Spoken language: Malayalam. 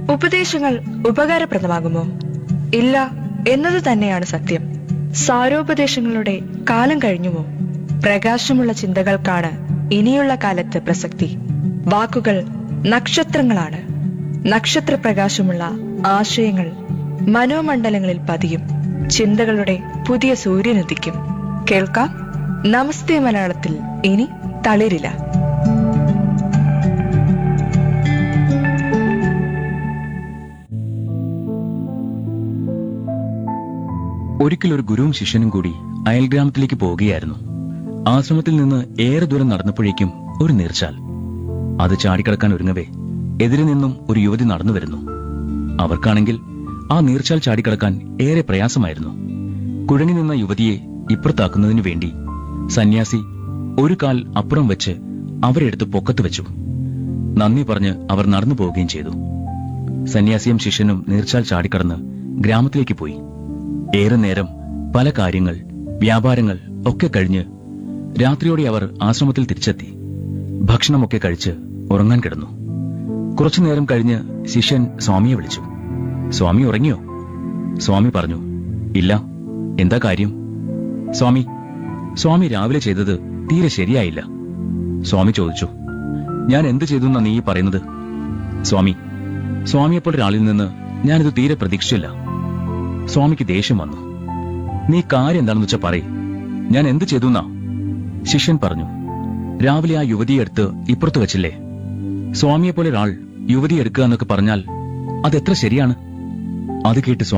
ഉപദേശങ്ങൾ ഉപകാരപ്രദമാകുമോ ഇല്ല എന്നത് തന്നെയാണ് സത്യം സാരോപദേശങ്ങളുടെ കാലം കഴിഞ്ഞുമോ പ്രകാശമുള്ള ചിന്തകൾക്കാണ് ഇനിയുള്ള കാലത്ത് പ്രസക്തി വാക്കുകൾ നക്ഷത്രങ്ങളാണ് നക്ഷത്ര പ്രകാശമുള്ള ആശയങ്ങൾ മനോമണ്ഡലങ്ങളിൽ പതിയും ചിന്തകളുടെ പുതിയ സൂര്യനുദിക്കും കേൾക്കാം നമസ്തേ മലയാളത്തിൽ ഇനി തളിരില്ല ഒരിക്കൽ ഒരു ഗുരുവും ശിഷ്യനും കൂടി അയൽഗ്രാമത്തിലേക്ക് പോവുകയായിരുന്നു ആശ്രമത്തിൽ നിന്ന് ഏറെ ദൂരം നടന്നപ്പോഴേക്കും ഒരു നീർച്ചാൽ അത് ചാടിക്കടക്കാൻ ഒരുങ്ങവേ എതിരെ നിന്നും ഒരു യുവതി നടന്നു വരുന്നു അവർക്കാണെങ്കിൽ ആ നീർച്ചാൽ ചാടിക്കടക്കാൻ ഏറെ പ്രയാസമായിരുന്നു കുഴങ്ങി നിന്ന യുവതിയെ ഇപ്പുറത്താക്കുന്നതിനു വേണ്ടി സന്യാസി ഒരു കാൽ അപ്പുറം വെച്ച് അവരെ എടുത്ത് പൊക്കത്ത് വെച്ചു നന്ദി പറഞ്ഞ് അവർ നടന്നു പോവുകയും ചെയ്തു സന്യാസിയും ശിഷ്യനും നീർച്ചാൽ ചാടിക്കടന്ന് ഗ്രാമത്തിലേക്ക് പോയി ഏറെ നേരം പല കാര്യങ്ങൾ വ്യാപാരങ്ങൾ ഒക്കെ കഴിഞ്ഞ് രാത്രിയോടെ അവർ ആശ്രമത്തിൽ തിരിച്ചെത്തി ഭക്ഷണമൊക്കെ കഴിച്ച് ഉറങ്ങാൻ കിടന്നു കുറച്ചു നേരം കഴിഞ്ഞ് ശിഷ്യൻ സ്വാമിയെ വിളിച്ചു സ്വാമി ഉറങ്ങിയോ സ്വാമി പറഞ്ഞു ഇല്ല എന്താ കാര്യം സ്വാമി സ്വാമി രാവിലെ ചെയ്തത് തീരെ ശരിയായില്ല സ്വാമി ചോദിച്ചു ഞാൻ എന്ത് ചെയ്തു എന്നാ നീ ഈ പറയുന്നത് സ്വാമി സ്വാമിയെപ്പോലെ ഒരാളിൽ നിന്ന് ഞാനിത് തീരെ പ്രതീക്ഷിച്ചില്ല സ്വാമിക്ക് ദേഷ്യം വന്നു നീ കാര്യം എന്താണെന്ന് വെച്ചാ പറയ് ഞാൻ എന്ത് ചെയ്തു എന്നാ ശിഷ്യൻ പറഞ്ഞു രാവിലെ ആ യുവതിയെ എടുത്ത് ഇപ്പുറത്ത് വെച്ചില്ലേ സ്വാമിയെപ്പോലെ ഒരാൾ യുവതി എടുക്കുക എന്നൊക്കെ പറഞ്ഞാൽ അതെത്ര ശരിയാണ് അത് കേട്ട് സ്വാമി